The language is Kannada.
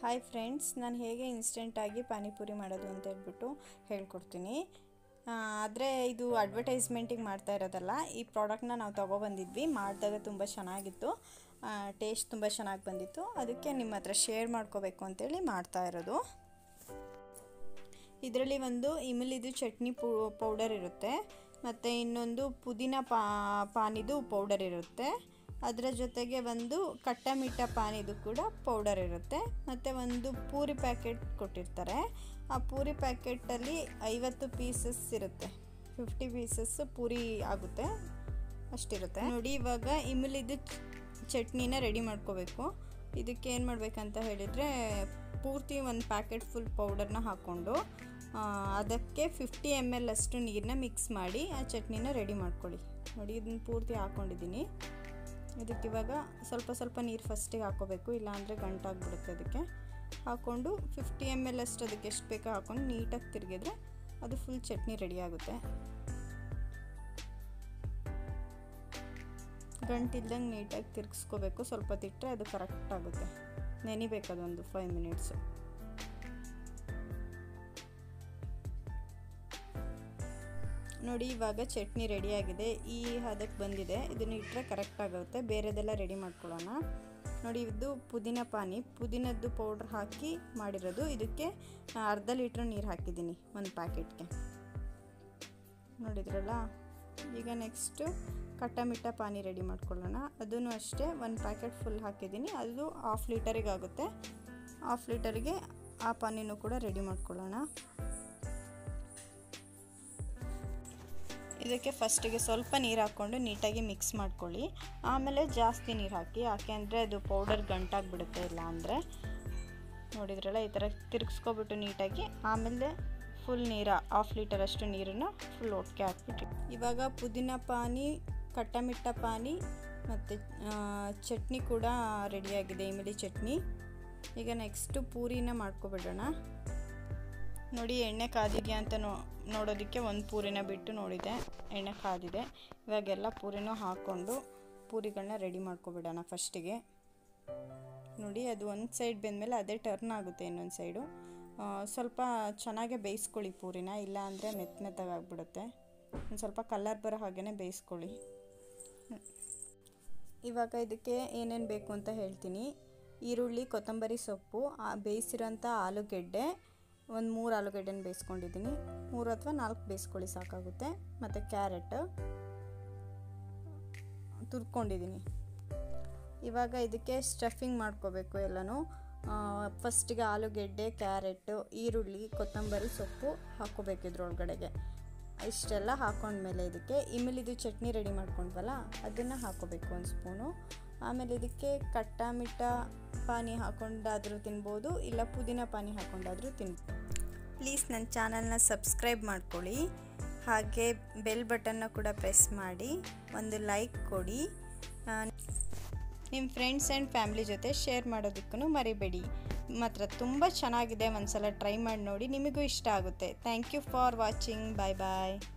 ಹಾಯ್ ಫ್ರೆಂಡ್ಸ್ ನಾನು ಹೇಗೆ ಇನ್ಸ್ಟೆಂಟಾಗಿ ಪಾನಿಪುರಿ ಮಾಡೋದು ಅಂತ ಹೇಳ್ಬಿಟ್ಟು ಹೇಳ್ಕೊಡ್ತೀನಿ ಆದರೆ ಇದು ಅಡ್ವರ್ಟೈಸ್ಮೆಂಟಿಗೆ ಮಾಡ್ತಾ ಇರೋದಲ್ಲ ಈ ಪ್ರಾಡಕ್ಟ್ನ ನಾವು ತೊಗೊಬಂದಿದ್ವಿ ಮಾಡಿದಾಗ ತುಂಬ ಚೆನ್ನಾಗಿತ್ತು ಟೇಸ್ಟ್ ತುಂಬ ಚೆನ್ನಾಗಿ ಬಂದಿತ್ತು ಅದಕ್ಕೆ ನಿಮ್ಮ ಹತ್ರ ಶೇರ್ ಮಾಡ್ಕೋಬೇಕು ಅಂತೇಳಿ ಮಾಡ್ತಾ ಇರೋದು ಇದರಲ್ಲಿ ಒಂದು ಇಮಲಿದು ಚಟ್ನಿ ಪೌ ಪೌಡರ್ ಇರುತ್ತೆ ಮತ್ತು ಇನ್ನೊಂದು ಪುದೀನ ಪಾ ಪಾನಿದು ಪೌಡರ್ ಇರುತ್ತೆ ಅದರ ಜೊತೆಗೆ ಒಂದು ಕಟ್ಟ ಮಿಟ್ಟ ಪಾನಿದು ಕೂಡ ಪೌಡರ್ ಇರುತ್ತೆ ಮತ್ತು ಒಂದು ಪೂರಿ ಪ್ಯಾಕೆಟ್ ಕೊಟ್ಟಿರ್ತಾರೆ ಆ ಪೂರಿ ಪ್ಯಾಕೆಟಲ್ಲಿ ಐವತ್ತು ಪೀಸಸ್ ಇರುತ್ತೆ ಫಿಫ್ಟಿ ಪೀಸಸ್ ಪೂರಿ ಆಗುತ್ತೆ ಅಷ್ಟಿರುತ್ತೆ ನೋಡಿ ಇವಾಗ ಇಮಲಿದು ಚಟ್ನಿನ ರೆಡಿ ಮಾಡ್ಕೋಬೇಕು ಇದಕ್ಕೆ ಏನು ಮಾಡಬೇಕಂತ ಹೇಳಿದರೆ ಪೂರ್ತಿ ಒಂದು ಪ್ಯಾಕೆಟ್ ಫುಲ್ ಪೌಡರ್ನ ಹಾಕ್ಕೊಂಡು ಅದಕ್ಕೆ ಫಿಫ್ಟಿ ಎಮ್ ಎಲ್ ಅಷ್ಟು ನೀರನ್ನ ಮಿಕ್ಸ್ ಮಾಡಿ ಆ ಚಟ್ನಿನ ರೆಡಿ ಮಾಡ್ಕೊಳ್ಳಿ ನೋಡಿ ಇದನ್ನ ಪೂರ್ತಿ ಹಾಕ್ಕೊಂಡಿದ್ದೀನಿ ಇದಕ್ಕೆ ಇವಾಗ ಸ್ವಲ್ಪ ಸ್ವಲ್ಪ ನೀರು ಫಸ್ಟಿಗೆ ಹಾಕೋಬೇಕು ಇಲ್ಲಾಂದರೆ ಗಂಟಾಗ್ಬಿಡುತ್ತೆ ಅದಕ್ಕೆ ಹಾಕ್ಕೊಂಡು ಫಿಫ್ಟಿ ಎಮ್ ಎಲ್ ಅಷ್ಟು ಅದಕ್ಕೆ ಎಷ್ಟು ಬೇಕೋ ಹಾಕ್ಕೊಂಡು ನೀಟಾಗಿ ತಿರುಗಿದ್ರೆ ಅದು ಫುಲ್ ಚಟ್ನಿ ರೆಡಿ ಆಗುತ್ತೆ ಗಂಟಿಲ್ದಂಗೆ ನೀಟಾಗಿ ತಿರ್ಗಿಸ್ಕೋಬೇಕು ಸ್ವಲ್ಪ ತಿಟ್ಟರೆ ಅದು ಕರೆಕ್ಟ್ ಆಗುತ್ತೆ ನೆನಿಬೇಕು ಅದೊಂದು ಫೈವ್ ಮಿನಿಟ್ಸು ನೋಡಿ ಇವಾಗ ಚಟ್ನಿ ರೆಡಿಯಾಗಿದೆ ಈ ಹದಕ್ಕೆ ಬಂದಿದೆ ಇದನ್ನು ಇಟ್ಟರೆ ಕರೆಕ್ಟ್ ಆಗುತ್ತೆ ಬೇರೆದೆಲ್ಲ ರೆಡಿ ಮಾಡ್ಕೊಳ್ಳೋಣ ನೋಡಿ ಇದು ಪುದೀನ ಪಾನಿ ಪುದೀನದ್ದು ಪೌಡ್ರ್ ಹಾಕಿ ಮಾಡಿರೋದು ಇದಕ್ಕೆ ಅರ್ಧ ಲೀಟ್ರ್ ನೀರು ಹಾಕಿದ್ದೀನಿ ಒಂದು ಪ್ಯಾಕೆಟ್ಗೆ ನೋಡಿದ್ರಲ್ಲ ಈಗ ನೆಕ್ಸ್ಟು ಕಟ್ಟ ಮಿಟ್ಟ ಪಾನಿ ರೆಡಿ ಮಾಡ್ಕೊಳ್ಳೋಣ ಅದನ್ನು ಅಷ್ಟೇ ಒಂದು ಪ್ಯಾಕೆಟ್ ಫುಲ್ ಹಾಕಿದ್ದೀನಿ ಅದು ಹಾಫ್ ಲೀಟರಿಗೆ ಆಗುತ್ತೆ ಹಾಫ್ ಲೀಟರಿಗೆ ಆ ಪಾನಿನೂ ಕೂಡ ರೆಡಿ ಮಾಡ್ಕೊಳ್ಳೋಣ ಇದಕ್ಕೆ ಫಸ್ಟಿಗೆ ಸ್ವಲ್ಪ ನೀರು ಹಾಕ್ಕೊಂಡು ನೀಟಾಗಿ ಮಿಕ್ಸ್ ಮಾಡ್ಕೊಳ್ಳಿ ಆಮೇಲೆ ಜಾಸ್ತಿ ನೀರು ಹಾಕಿ ಯಾಕೆ ಅಂದರೆ ಅದು ಪೌಡರ್ ಗಂಟಾಗಿಬಿಡುತ್ತೆ ಇಲ್ಲ ಅಂದರೆ ನೋಡಿದ್ರಲ್ಲ ಈ ಥರ ತಿರುಗಿಸ್ಕೊಬಿಟ್ಟು ನೀಟಾಗಿ ಆಮೇಲೆ ಫುಲ್ ನೀರು ಹಾಫ್ ಲೀಟರಷ್ಟು ನೀರನ್ನು ಫುಲ್ ಒಟ್ಟಿಗೆ ಹಾಕ್ಬಿಟ್ರಿ ಇವಾಗ ಪುದೀನ ಪಾನಿ ಕಟ್ಟಮಿಟ್ಟ ಪಾನಿ ಮತ್ತು ಚಟ್ನಿ ಕೂಡ ರೆಡಿಯಾಗಿದೆ ಇಮಿಲಿ ಚಟ್ನಿ ಈಗ ನೆಕ್ಸ್ಟು ಪೂರಿನ ಮಾಡ್ಕೊಬಿಡೋಣ ನೋಡಿ ಎಣ್ಣೆ ಕಾದಿದೆಯಾ ಅಂತ ನೋ ನೋಡೋದಕ್ಕೆ ಒಂದು ಪೂರಿನ ಬಿಟ್ಟು ನೋಡಿದೆ ಎಣ್ಣೆ ಕಾದಿದೆ ಇವಾಗೆಲ್ಲ ಪೂರಿನೂ ಹಾಕ್ಕೊಂಡು ಪೂರಿಗಳನ್ನ ರೆಡಿ ಮಾಡ್ಕೊಬಿಡೋಣ ಫಸ್ಟಿಗೆ ನೋಡಿ ಅದು ಒಂದು ಸೈಡ್ ಬೆಂದಮೇಲೆ ಅದೇ ಟರ್ನ್ ಆಗುತ್ತೆ ಇನ್ನೊಂದು ಸೈಡು ಸ್ವಲ್ಪ ಚೆನ್ನಾಗೆ ಬೇಯಿಸ್ಕೊಳ್ಳಿ ಪೂರಿನ ಇಲ್ಲ ಅಂದರೆ ಮೆತ್ತ ಮೆತ್ತಗಾಗ್ಬಿಡುತ್ತೆ ಒಂದು ಸ್ವಲ್ಪ ಕಲರ್ ಬರೋ ಹಾಗೇ ಬೇಯಿಸ್ಕೊಳ್ಳಿ ಇವಾಗ ಇದಕ್ಕೆ ಏನೇನು ಬೇಕು ಅಂತ ಹೇಳ್ತೀನಿ ಈರುಳ್ಳಿ ಕೊತ್ತಂಬರಿ ಸೊಪ್ಪು ಬೇಯಿಸಿರೋಂಥ ಆಲೂಗೆಡ್ಡೆ ಒಂದು ಮೂರು ಆಲೂಗಡ್ಡೆನ ಬೇಯಿಸ್ಕೊಂಡಿದ್ದೀನಿ ಮೂರು ಅಥವಾ ನಾಲ್ಕು ಬೇಯಿಸ್ಕೊಳ್ಳಿ ಸಾಕಾಗುತ್ತೆ ಮತ್ತು ಕ್ಯಾರೆಟ್ ತುರ್ಕೊಂಡಿದ್ದೀನಿ ಇವಾಗ ಇದಕ್ಕೆ ಸ್ಟಫಿಂಗ್ ಮಾಡ್ಕೋಬೇಕು ಎಲ್ಲನೂ ಫಸ್ಟಿಗೆ ಆಲೂಗೆಡ್ಡೆ ಕ್ಯಾರೆಟು ಈರುಳ್ಳಿ ಕೊತ್ತಂಬರಿ ಸೊಪ್ಪು ಹಾಕ್ಕೋಬೇಕು ಇದ್ರೊಳಗಡೆಗೆ ಇಷ್ಟೆಲ್ಲ ಹಾಕೊಂಡ್ಮೇಲೆ ಇದಕ್ಕೆ ಇಮಿಲಿದು ಚಟ್ನಿ ರೆಡಿ ಮಾಡ್ಕೊಂಡ್ವಲ್ಲ ಅದನ್ನು ಹಾಕ್ಕೋಬೇಕು ಒಂದು ಸ್ಪೂನು ಆಮೇಲೆ ಇದಕ್ಕೆ ಕಟ್ಟ ಮಿಟ್ಟ ಪಾನಿ ಹಾಕೊಂಡಾದರೂ ತಿನ್ಬೋದು ಇಲ್ಲ ಪುದೀನ ಪಾನಿ ಹಾಕೊಂಡಾದರೂ ತಿನ್ಬೋದು ಪ್ಲೀಸ್ ನನ್ನ ಚಾನಲ್ನ ಸಬ್ಸ್ಕ್ರೈಬ್ ಮಾಡ್ಕೊಳ್ಳಿ ಹಾಗೆ ಬೆಲ್ ಬಟನ್ನ ಕೂಡ ಪ್ರೆಸ್ ಮಾಡಿ ಒಂದು ಲೈಕ್ ಕೊಡಿ ನಿಮ್ಮ ಫ್ರೆಂಡ್ಸ್ ಆ್ಯಂಡ್ ಫ್ಯಾಮ್ಲಿ ಜೊತೆ ಶೇರ್ ಮಾಡೋದಕ್ಕೂ ಮರಿಬೇಡಿ ಮಾತ್ರ ತುಂಬ ಚೆನ್ನಾಗಿದೆ ಒಂದ್ಸಲ ಟ್ರೈ ಮಾಡಿ ನೋಡಿ ನಿಮಗೂ ಇಷ್ಟ ಆಗುತ್ತೆ thank you for watching bye bye